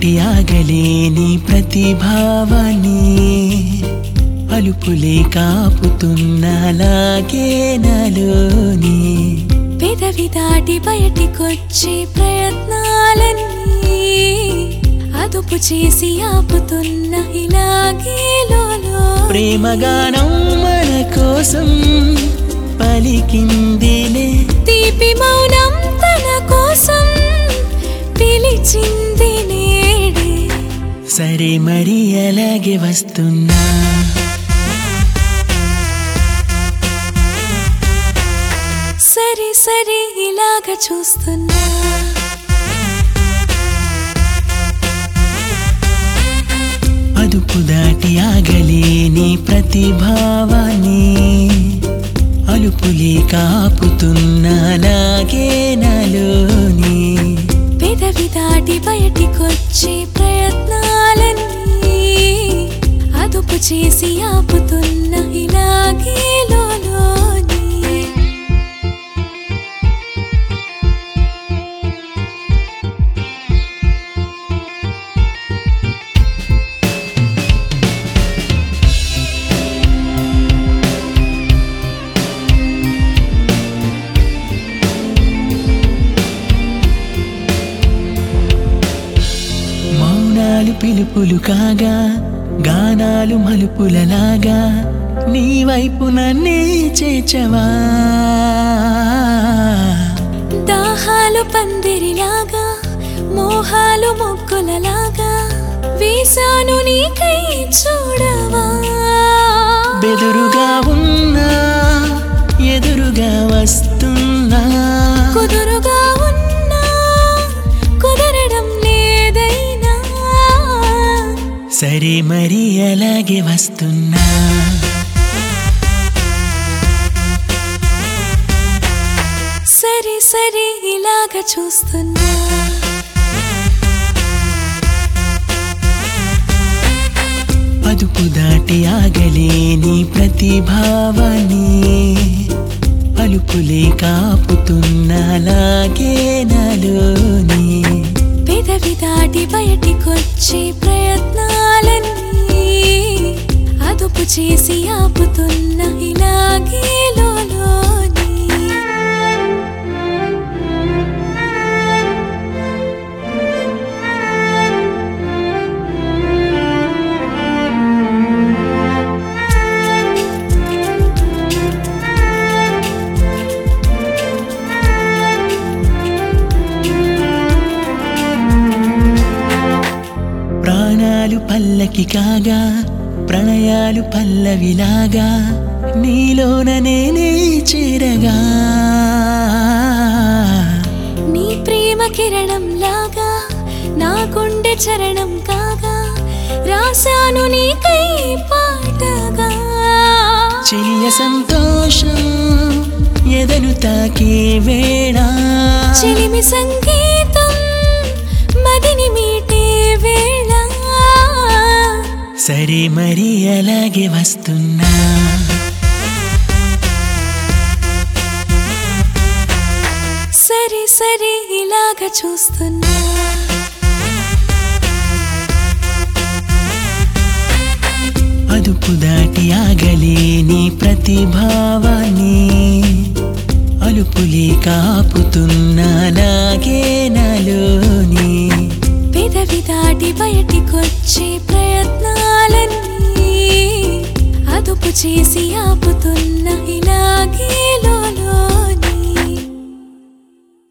దాటి ఆగలేని ప్రతిభావాన్ని అలుపులే కాపుతున్నలాగే నాలోని పెదవి దాటి బయటికొచ్చే ప్రయత్నాలన్నీ అదుపు చేసి ఆపుతున్న ఇలాగే లోలో ప్రేమగానం మన కోసం పలికిందిలే తీపి మౌనం తన కోసం పిలిచింది నేడే సరే మరి అలాగే వస్తున్నా సరే సరే ఇలాగ చూస్తున్నా అదుపు దాటి ఆగలేని ప్రతిభావాన్ని అలుపులే కాపుతున్నలాగే నాలోని పెదవి దాటి బయటికొచ్చే ప్రయత్నాలన్నీ అదుపు చేసి ఆపుతున్న ఇలాగే లోలోని మౌనాలు పిలుపులు కాగా గానాలు మలుపులలాగా నీ వైపు నన్నే చేచవా దాహాలు పందిరిలాగా మోహాలు మొక్కులలాగా వేసాను నీకై చూడవా బెదురుగా ఉన్నా ఎదురుగా వస్తున్నా కుదురుగా ఉన్నా కుదరడం లేదైనా సరే మరి అలాగే వస్తున్నా సరే సరే ఇలాగ చూస్తున్నా అదుపు దాటి ఆగలేని ప్రతిభావాన్ని అలుపులే కాపుతున్నలాగే నాలోని పెదవి దాటి బయటికొచ్చే ప్రయత్నాలన్నీ అదుపు చేసి ఆపుతున్న ఇలాగే లోలోని ప్రాణాలు పల్లకి కాగా ప్రణయాలు పల్లవిలాగా నీలోన నేనే చేరగా నీ ప్రేమ కిరణం లాగా నా గుండె చరణం కాగా రాశాను నీకై పాటగా చెలియ సంతోషం ఎదను తాకే వేళ చిలిమి సంగీతం మదిని మీటే వేళ సరే మరి అలాగే వస్తున్నా సరే సరే ఇలాగ చూస్తున్నా అదుపు దాటి ఆగలేని ప్రతిభావాన్ని అలుపులే కాపుతున్నలాగే నాలోని పెదవి దాటి బయటికొచ్చే ప్రయత్నాలన్నీ అదుపు చేసి ఆపుతున్న ఇలాగే